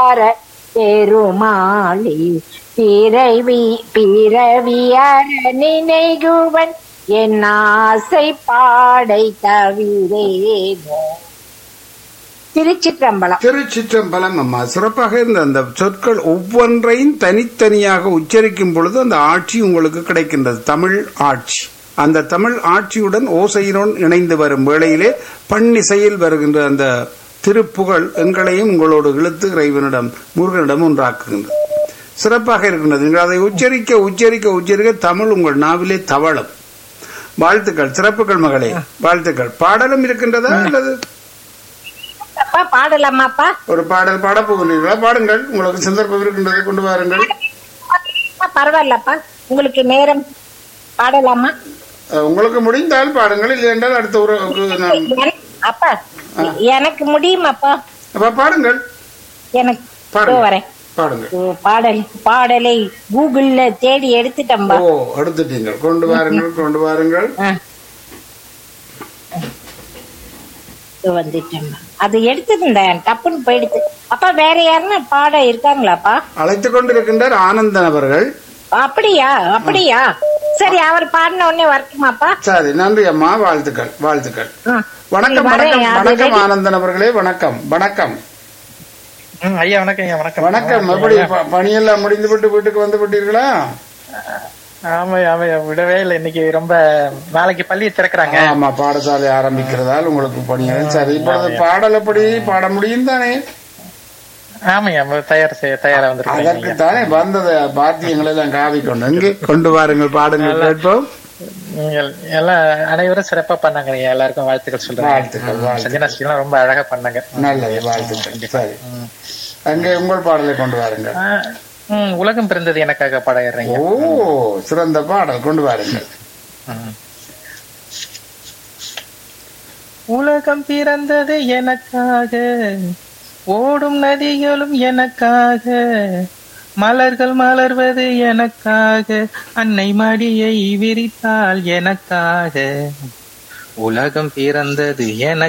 பெருமாளி பிறவி பிறவியற நினைகுவன் என் ஆசை பாடை தவிரேனோ திருச்சிற்றம்பலம் திருச்சிற்றம்பலம் அம்மா சிறப்பாக இருந்த அந்த சொற்கள் ஒவ்வொன்றையும் தனித்தனியாக உச்சரிக்கும் பொழுது அந்த ஆட்சி உங்களுக்கு கிடைக்கின்றது தமிழ் ஆட்சி அந்த தமிழ் ஆட்சியுடன் ஓசையுடன் இணைந்து வரும் வேளையிலே பன்னிசையில் வருகின்ற அந்த திருப்புகழ் எங்களையும் உங்களோடு இழுத்து இறைவனிடம் முருகனிடம் ஒன்றாக்குகின்றது சிறப்பாக இருக்கின்றது நீங்கள் அதை உச்சரிக்க உச்சரிக்க உச்சரிக்க தமிழ் உங்கள் நாவிலே தவழும் வாழ்த்துக்கள் சிறப்புகள் மகளே வாழ்த்துக்கள் பாடலும் இருக்கின்றதா அல்லது அப்பா பாடலாமாப்பா ஒரு பாடல் பாட போகிறீர்களா பாடுங்கள் உங்களுக்கு சந்தர்ப்பம் இருக்கின்றது கொண்டு வாருங்கள் அப்பா, பரவாயில்லப்பா உங்களுக்கு நேரம் பாடலாமா அஹ், உங்களுக்கு முடிந்தால் பாடுங்கள் இல்லை என்றால் அடுத்த உறவுக்கு நாம் எனக்கு- அப்பா எனக்கு முடியுமாப்பா அப்ப பாடுங்கள் எனக்கு பாருங்க. இதோ வரேன் பாடுங்கள் ஓ, பாடல் பாடலை கூகுள்ல தேடி எடுத்துட்டம்பா ஓ எடுத்துட்டீங்க கொண்டு வாருங்கள் கொண்டு வாருங்கள் ஆ. இதோ வந்துட்டேன்பா அது எடுத்துருந்தேன் டப்புன்னு போயிடுது அப்பா வேற யாருன்னா பாட இருக்காங்களாப்பா அழைத்துக் கொண்டிருக்கின்றார் ஆனந்தன் அவர்கள் அப்படியா அப்படியா சரி அவர் பாடின உடனே வரட்டுமாப்பா சரி நன்றி அம்மா வாழ்த்துக்கள் வாழ்த்துக்கள் ஆ. வணக்கம் சரி, வரேன். வணக்கம் அது வணக்கம் ready. ஆனந்தன் அவர்களே வணக்கம் வணக்கம் ம், ஐயா வணக்கம் ஐயா வணக்கம் வணக்கம் எப்படி ப- பணியெல்லாம் முடிந்து விட்டு வீட்டுக்கு வந்து விட்டீர்களா ஆமா ஆமா விடவே இல்லை இன்னைக்கு ரொம்ப நாளைக்கு பள்ளி திறக்கிறாங்க ஆமா பாடசாலை ஆரம்பிக்கிறதால் உங்களுக்கு பணிகள் சரி இப்பொழுது பாடல் எப்படி பாட முடியும் தானே ஆமாய்யா தயார் செய்ய தயாரா அதற்கு வந்திருக்கேன் தானே வந்தது பாத்தியங்களை எல்லாம் காவிக்கொண்டு இங்கே கொண்டு வாருங்கள் பாடுங்கள் கேட்போம் நீங்கள் எல்லாம் அனைவரும் சிறப்பா பண்ணாங்க ஐயா எல்லாருக்கும் வாழ்த்துக்கள் சொல்றேன் வாழ்த்துக்கள், வாழ்த்துக்கள். சஞ்சனா ஸ்ரீலாம் ரொம்ப அழகா பண்ணாங்க நல்லது வாழ்த்துக்கள் சரி அங்கே உங்கள் பாடலை கொண்டு வாருங்கள் ஆ, ம், உலகம் பிறந்தது எனக்காக பாடுறீங்க ஓ சிறந்த பாடல் கொண்டு வாருங்கள் உலகம் பிறந்தது எனக்காக ஓடும் நதிகளும் எனக்காக மலர்கள் மலர்வது எனக்காக அன்னை மடியை விரித்தால் எனக்காக உலகம் பிறந்தது எனக்காக